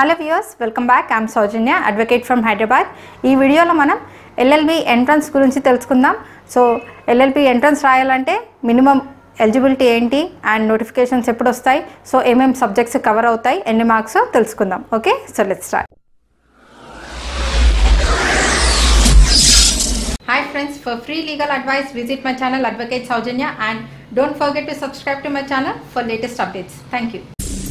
Hello viewers welcome back I'm Soujanya advocate from Hyderabad ఈ వీడియోలో మనం ఎల్ఎల్బి ఎంట్రన్స్ గురించి తెలుసుకుందాం సో ఎల్ఎల్బి ఎంట్రన్స్ రాయాలంటే మినిమం ఎలిజిబిలిటీ ఏంటి అండ్ నోటిఫికేషన్స్ ఎప్పుడు వస్తాయి సో ఏమేమి సబ్జెక్ట్స్ కవర్ అవుతాయి ఎన్ని మార్క్స్ తెలుసుకుందాం okay so let's start Hi friends, for free legal advice, visit my channel Advocate Saujanya and don't forget to subscribe to my channel for latest updates. Thank you.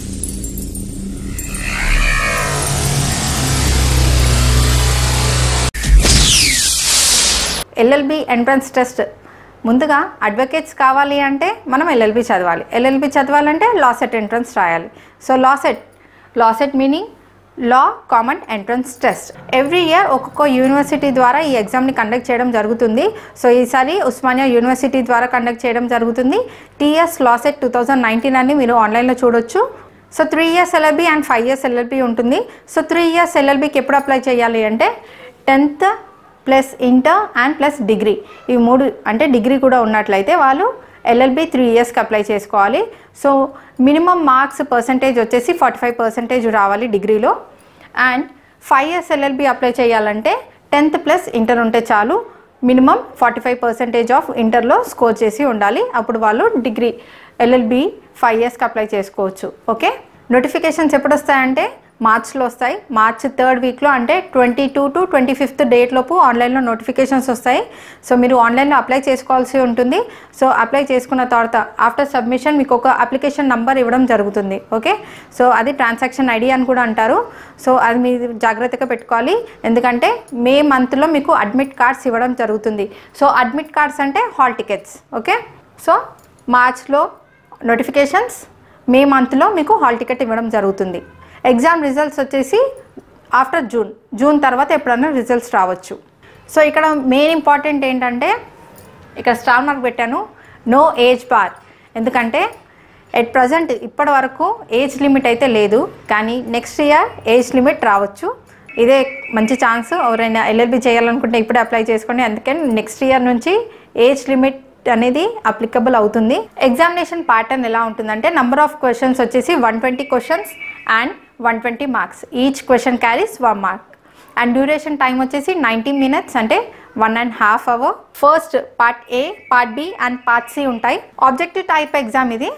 LLB entrance test ముందుగా advocates కావాలి అంటే మనం LLB చదవాలి LLB చదవాలంటే LAWCET entrance రాయాలి so LAWCET LAWCET meaning law common entrance test every year ఒక్కొక్క university ద్వారా ఈ ఎగ్జామ్ని కండక్ట్ చేయడం జరుగుతుంది సో ఈసారి ఉస్మానియా యూనివర్సిటీ ద్వారా కండక్ట్ చేయడం జరుగుతుంది TS LAWCET two thousand nineteen అని మీరు ఆన్లైన్లో చూడొచ్చు so three years LLB and five years LLB ఉంటుంది సో త్రీ ఇయర్స్ ఎల్ఎల్బికి ఎప్పుడు అప్లై చేయాలి అంటే tenth plus inter and plus degree ఈ మూడు అంటే డిగ్రీ కూడా ఉన్నట్లయితే వాళ్ళు ఎల్ఎల్బి త్రీ ఇయర్స్కి అప్లై చేసుకోవాలి సో మినిమం మార్క్స్ పర్సంటేజ్ వచ్చేసి ఫార్టీ ఫైవ్ పర్సెంటేజ్ రావాలి డిగ్రీలో and five years LLB apply చేయాలంటే టెన్త్ ప్లస్ ఇంటర్ ఉంటే చాలు minimum forty five percentage of ఇంటర్లో స్కోర్ చేసి ఉండాలి అప్పుడు వాళ్ళు డిగ్రీ ఎల్ఎల్బి ఫైవ్ ఇయర్స్కి అప్లై చేసుకోవచ్చు ఓకే నోటిఫికేషన్స్ ఎప్పుడు వస్తాయంటే మార్చ్లో వస్తాయి మార్చ్ థర్డ్ వీక్లో అంటే twenty two to twenty fifth date లోపు ఆన్లైన్లో నోటిఫికేషన్స్ వస్తాయి సో మీరు ఆన్లైన్లో అప్లై చేసుకోవాల్సి ఉంటుంది సో అప్లై చేసుకున్న తర్వాత ఆఫ్టర్ సబ్మిషన్ మీకు ఒక అప్లికేషన్ నంబర్ ఇవ్వడం జరుగుతుంది ఓకే సో అది ట్రాన్సాక్షన్ ఐడి అని కూడా అంటారు సో అది మీరు జాగ్రత్తగా పెట్టుకోవాలి ఎందుకంటే మే మంత్లో మీకు అడ్మిట్ కార్డ్స్ ఇవ్వడం జరుగుతుంది సో అడ్మిట్ కార్డ్స్ అంటే హాల్ టికెట్స్ ఓకే సో మార్చ్లో నోటిఫికేషన్స్ మే మంత్లో మీకు హాల్ టికెట్ ఇవ్వడం జరుగుతుంది ఎగ్జామ్ రిజల్ట్స్ వచ్చేసి ఆఫ్టర్ జూన్ జూన్ తర్వాత ఎప్పుడైనా రిజల్ట్స్ రావచ్చు సో ఇక్కడ మెయిన్ ఇంపార్టెంట్ ఏంటంటే ఇక్కడ స్టార్ మార్క్ పెట్టాను నో ఏజ్ బార్ ఎందుకంటే ఎట్ ప్రజెంట్ ఇప్పటి వరకు ఏజ్ లిమిట్ అయితే లేదు కానీ నెక్స్ట్ ఇయర్ ఏజ్ లిమిట్ రావచ్చు ఇదే మంచి ఛాన్స్ ఎవరైనా ఎల్ఎల్బి చేయాలనుకుంటే ఇప్పుడే అప్లై చేసుకోండి అందుకని నెక్స్ట్ ఇయర్ నుంచి ఏజ్ లిమిట్ అనేది అప్లికబుల్ అవుతుంది ఎగ్జామినేషన్ ప్యాటర్న్ ఎలా ఉంటుందంటే నంబర్ ఆఫ్ క్వశ్చన్స్ వచ్చేసి one twenty questions and one twenty marks each question carries one mark and duration time వచ్చేసి నైంటీ మినిట్స్ అంటే one and half hour first part A part B and part C ఉంటాయి objective type exam ఇది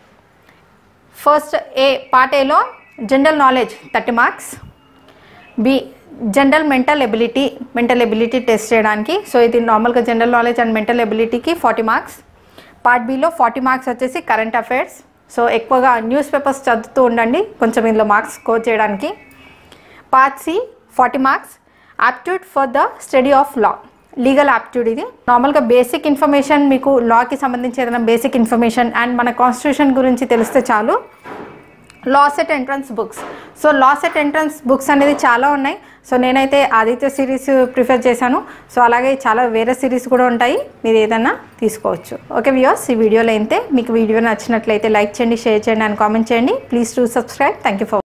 first A part ఏలో general knowledge thirty marks B general mental ability mental ability test చేయడానికి so ఇది నార్మల్గా general knowledge and mental ఎబిలిటీకి forty marks part బిలో forty marks వచ్చేసి current affairs so ఎక్కువగా న్యూస్ పేపర్స్ చదువుతూ ఉండండి కొంచెం ఇందులో మార్క్స్ స్కోర్ చేయడానికి part C forty marks aptitude for the study of law legal aptitude ఇది నార్మల్గా బేసిక్ ఇన్ఫర్మేషన్ మీకు లాకి సంబంధించి ఏదైనా బేసిక్ ఇన్ఫర్మేషన్ అండ్ మన కాన్స్టిట్యూషన్ గురించి తెలిస్తే చాలు LAWCET entrance books so LAWCET entrance books అనేది చాలా ఉన్నాయి సో నేనైతే ఆదిత్య సిరీస్ ప్రిఫర్ చేశాను సో అలాగే చాలా వేరే సిరీస్ కూడా ఉంటాయి మీరు ఏదైనా తీసుకోవచ్చు ఓకే వ్యూస్ ఈ వీడియోలో అయితే మీకు వీడియో నచ్చినట్లయితే లైక్ చేయండి షేర్ చేయండి అండ్ కామెంట్ చేయండి please to subscribe thank you for